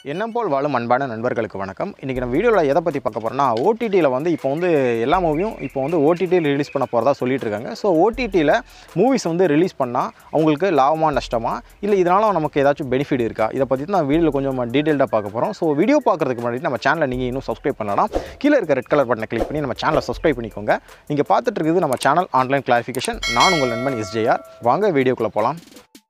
எண்ணம் போல் வாழும் அன்பான நண்பர்களுக்கு வணக்கம் இன்றைக்கி நம்ம வீடியோவில் எதை பற்றி பார்க்க போகிறோம்னா ஓடிடியில் வந்து இப்போ வந்து எல்லா மூவியும் இப்போ வந்து ஓடிடியில் ரிலீஸ் பண்ண போகிறதா சொல்லிட்டு இருக்காங்க ஸோ ஓடிடியில் மூவிஸ் வந்து ரிலீஸ் பண்ணால் அவங்களுக்கு லாபமா நஷ்டமா இல்லை இதனால் நமக்கு ஏதாச்சும் பெனிஃபிட் இருக்கா இதை பற்றி தான் வீடியோவில் கொஞ்சம் டீட்டெயில்டாக பார்க்க போகிறோம் ஸோ வீடியோ பார்க்குறதுக்கு முன்னாடி நம்ம சேனலை நீங்கள் இன்னும் சப்ஸ்கிரைப் பண்ணலாம் கீழே இருக்க ரெட் கலர் பட்டனை கிளிக் பண்ணி நம்ம சேனலை சப்ஸ்கிரைப் பண்ணிக்கோங்க நீங்கள் பார்த்துட்டு இருக்குது நம்ம சேனல் ஆன்லைன் கிளாரிஃபிகேஷன் நான் உங்கள் நண்பன் எஸ்ஜேஆர் வாங்க வீடியோக்குள்ளே போகலாம்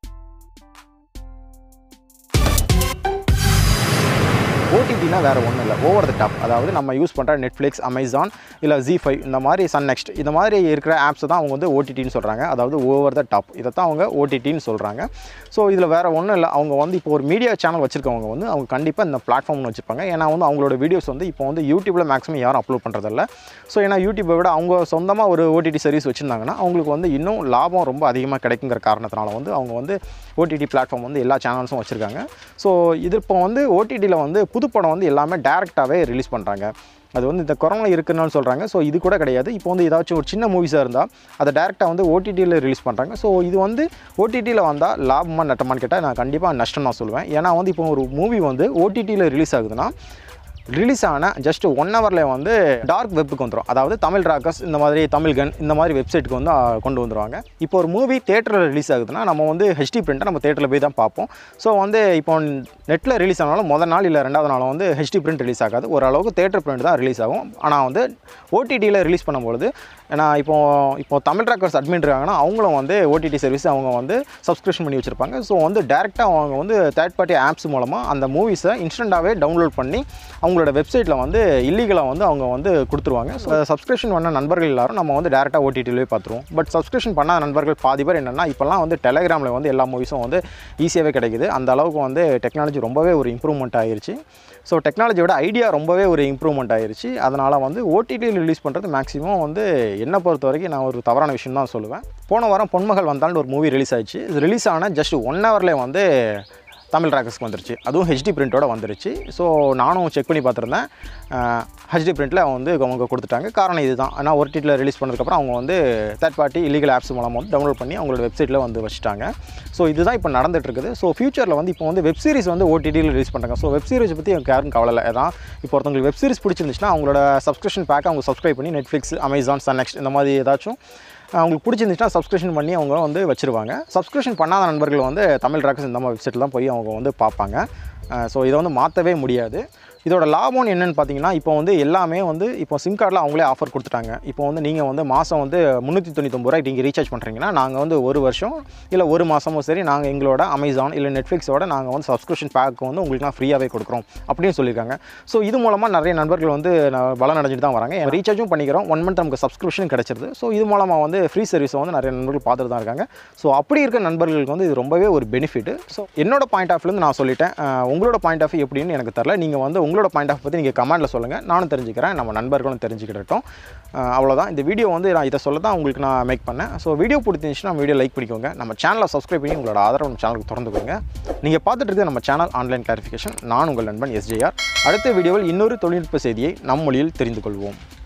ஓடிடினா வேறு ஒன்றும் இல்லை ஓவர் த டாப் அதாவது நம்ம யூஸ் பண்ணுற நெட்ஃப்ளிக்ஸ் அமேசான் இல்லை ஜி ஃபைவ் இந்த மாதிரி சன் நெக்ஸ்ட் இந்த மாதிரி இருக்கிற ஆப்ஸ் தான் அவங்க வந்து ஓடிடின்னு சொல்கிறாங்க அதாவது ஓவர் த டாப் இதை தான் அவங்க ஓடிடின்னு சொல்கிறாங்க ஸோ இதில் வேறு ஒன்றும் இல்லை அவங்க வந்து இப்போ ஒரு மீடியா சேனல் வச்சுருக்கவங்க வந்து அவங்க கண்டிப்பாக இந்த பிளாட்ஃபார்ம்னு வச்சுருப்பாங்க ஏன்னா வந்து அவங்களோட வீடியோஸ் வந்து இப்போ வந்து யூடியூப்பில் மேக்ஸிமம் யாரும் அப்லோட் பண்ணுறதில்ல ஸோ ஏன்னா யூடியூப்பை விட அவங்க சொந்தமாக ஒரு ஓடிடி சர்வீஸ் வச்சுருந்தாங்கன்னா அவங்களுக்கு வந்து இன்னும் லாபம் ரொம்ப அதிகமாக கிடைக்குங்கிற காரணத்தினால வந்து அவங்க வந்து ஓடிடி பிளாட்ஃபார்ம் வந்து எல்லா சேனல்ஸும் வச்சுருக்காங்க ஸோ இது இப்போ வந்து ஓடிடியில் வந்து புது படம் வந்து எல்லாமே டேரெக்டாகவே ரிலீஸ் பண்ணுறாங்க அது வந்து இந்த கொரோனா இருக்குன்னு சொல்கிறாங்க ஸோ இது கூட கிடையாது இப்போ வந்து ஏதாச்சும் ஒரு சின்ன மூவிஸாக இருந்தால் அதை டேரெக்டாக வந்து ஓடிடியில் ரிலீஸ் பண்ணுறாங்க ஸோ இது வந்து ஓடிடியில் வந்தால் லாபமா நட்டமான்னு கேட்டால் நான் கண்டிப்பாக நஷ்டம் நான் சொல்லுவேன் ஏன்னா வந்து இப்போ ஒரு மூவி வந்து ஓடிடியில் ரிலீஸ் ஆகுதுன்னா ரிலீஸ் ஆன ஜஸ்ட் ஒன் ஹவரில் வந்து டார்க் வெப்புக்கு வந்துடும் அதாவது தமிழ் ராக்கர்ஸ் இந்த மாதிரி தமிழ் கன் இந்த மாதிரி வெப்சைட்டுக்கு வந்து ஆ, கொண்டு வந்துருவாங்க இப்போ ஒரு மூவி தேட்டரில் ரிலீஸ் ஆகுதுன்னா நம்ம வந்து ஹெச்டி பிரிண்ட்டை நம்ம தேட்டரில் போய் தான் பார்ப்போம் ஸோ வந்து இப்போ நெட்டில் ரிலீஸ் ஆனாலும் முதல் நாள் இல்லை ரெண்டாவது நாள் வந்து ஹெச்டி பிரிண்ட் ரிலீஸ் ஆகாது ஓரளவுக்கு தேட்டர் பிரிண்ட் தான் ரிலீஸ் ஆகும் ஆனால் வந்து ஓடிடியில் ரிலீஸ் பண்ணும்பொழுது ஏன்னா இப்போ இப்போ தமிழ் ராக்கர்ஸ் அட்மின் இருக்காங்கன்னா அவங்களும் வந்து ஓடிடி சர்வீஸ் அவங்க வந்து சப்ஸ்கிரிப்ஷன் பண்ணி வச்சுருப்பாங்க ஸோ வந்து டேரெக்டாக அவங்க வந்து தேர்ட் பார்ட்டி ஆப்ஸ் மூலமாக அந்த மூவிஸை இன்ஸ்டண்ட்டாகவே டவுன்லோட் பண்ணி அவங்களோட வெப்சைட்டில் வந்து இல்லீகலாக வந்து அவங்க வந்து கொடுத்துருவாங்க ஸோ சப்ஸ்கிரிப்ஷன் பண்ண நண்பர்கள் எல்லாரும் நம்ம வந்து டேரெக்டாக ஓடிடிலேயே பார்த்துருவோம் பட் சப்ஸ்கிரிப்ஷன் பண்ணாத நண்பர்கள் பாதி பேர் என்னென்னா இப்போல்லாம் வந்து டெலகிராமில் வந்து எல்லா மூவிஸும் வந்து ஈஸியாகவே கிடைக்குது அந்த அளவுக்கு வந்து டெக்னாலஜி ரொம்பவே ஒரு இம்ப்ரூவ்மெண்ட் ஆயிருச்சு ஸோ டெக்னாலஜியோட ஐடியா ரொம்பவே ஒரு இம்ப்ரூவ்மெண்ட் ஆயிருச்சு அதனால் வந்து ஓடிடியில் ரிலீஸ் பண்ணுறது மேக்ஸிமம் வந்து என்னை பொறுத்த வரைக்கும் நான் ஒரு தவறான விஷயம் தான் சொல்லுவேன் போன வாரம் பொன்மகள் வந்தால்னு ஒரு மூவி ரிலீஸ் ஆயிடுச்சு ரிலீஸ் ஆன ஜஸ்ட் ஒன் ஹவர்லேயே வந்து தமிழ் ராக்கர்ஸ்க்கு வந்துருச்சு அதுவும் ஹெச்டி பிரிண்ட்டோட வந்துருச்சு ஸோ நானும் செக் பண்ணி பார்த்துருந்தேன் ஹெச்டி பிரிண்ட்டில் வந்து அவங்க கொடுத்துட்டாங்க காரணம் இதுதான் ஆனால் ஒரு டிட்டில் ரிலீஸ் பண்ணதுக்கப்புறம் அவங்க வந்து தேர்ட் பார்ட்டி இல்லீகல் ஆப்ஸ் மூலமாக வந்து டவுன்லோட் பண்ணி அவங்களோட வெப்சைட்டில் வந்து வச்சுட்டாங்க ஸோ இதுதான் இப்போ நடந்துட்டு இருக்குது ஸோ ஃபியூச்சரில் வந்து இப்போ வந்து வெப் சீரிஸ் வந்து ஓடிடியில் ரிலீஸ் பண்ணுறாங்க ஸோ வெப் சீரிஸ் பற்றி எனக்கு யாரும் கவலை இல்லை அதான் இப்போ ஒருத்தவங்களுக்கு வெப் சீரிஸ் பிடிச்சிருந்துச்சுன்னா அவங்களோட சப்ஸ்கிரிப்ஷன் பேக் அவங்க சப்ஸ்கிரைப் பண்ணி நெட்ஃப்ளிக்ஸ் அமேசான் சன் நெக்ஸ்ட் இந்த மாதிரி ஏதாச்சும் அவங்களுக்கு பிடிச்சிருந்துச்சுன்னா சப்ஸ்கிரிப்ஷன் பண்ணி அவங்க வந்து வச்சுருவாங்க சப்ஸ்கிரிப்ஷன் பண்ணாத நண்பர்கள் வந்து தமிழ் ராக்கர்ஸ் இந்த மாதிரி வெப்சைட்டில் தான் போய் அவங்க வந்து பார்ப்பாங்க ஸோ இதை வந்து மாற்றவே முடியாது இதோட லாபம்னு என்னென்னு பார்த்தீங்கன்னா இப்போ வந்து எல்லாமே வந்து இப்போ சிம் கார்டில் அவங்களே ஆஃபர் கொடுத்துட்டாங்க இப்போ வந்து நீங்கள் வந்து மாதம் வந்து முந்நூற்றி தொண்ணூத்தொம்பது ரூபாய் நீங்கள் ரீசார்ஜ் பண்ணுறீங்கன்னா நாங்கள் வந்து ஒரு வருஷம் இல்லை ஒரு மாதமும் சரி நாங்கள் எங்களோட அமேசான் இல்லை நெட்ஃப்ளிக்ஸோட நாங்கள் வந்து சப்ஸ்கிரிப்ஷன் பேக் வந்து உங்களுக்கு நான் ஃப்ரீயாகவே கொடுக்குறோம் அப்படின்னு சொல்லியிருக்காங்க ஸோ இது மூலமாக நிறைய நண்பர்கள் வந்து நான் பலம் அடைஞ்சிட்டு தான் வராங்க ரீசார்ஜும் பண்ணிக்கிறோம் ஒன் மந்த் நமக்கு சப்ஸ்கிரிப்ஷன் கிடச்சிருது ஸோ இது மூலமாக வந்து ஃப்ரீ சர்வீஸை வந்து நிறைய நண்பர்கள் பார்த்துட்டு தான் இருக்காங்க ஸோ அப்படி இருக்க நண்பர்களுக்கு வந்து இது ரொம்பவே ஒரு பெனிஃபிட் ஸோ என்னோட பாயிண்ட் ஆஃப் இருந்து நான் சொல்லிட்டேன் அஹ் உங்களோட பாயிண்ட் ஆஃப் எப்படின்னு எனக்கு தெரில நீங்கள் வந்து உங்களோட பாயிண்ட் ஆஃப் பற்றி நீங்கள் கமெண்ட்டில் சொல்லுங்கள் நானும் தெரிஞ்சுக்கிறேன் நம்ம நண்பர்களும் தெரிஞ்சுக்கிட்டோம் அஹ் அவ்வளோதான் இந்த வீடியோ வந்து நான் இதை சொல்ல தான் உங்களுக்கு நான் மேக் பண்ணேன் ஸோ வீடியோ பிடிச்சிருந்துச்சுன்னா வீடியோ லைக் பண்ணிக்கோங்க நம்ம சேனலை சப்ஸ்கிரைப் பண்ணி உங்களோட ஆதரவு நம்ம சேனலுக்கு திறந்துக்கோங்க நீங்கள் பார்த்துட்டு இருக்கிறது நம்ம சேனல் ஆன்லைன் கிளாரிஃபிகேஷன் நான் உங்கள் நண்பன் எஸ்ஜேஆர் அடுத்த வீடியோவில் இன்னொரு தொழில்நுட்ப செய்தியை நம் மொழியில் தெரிந்து கொள்வோம்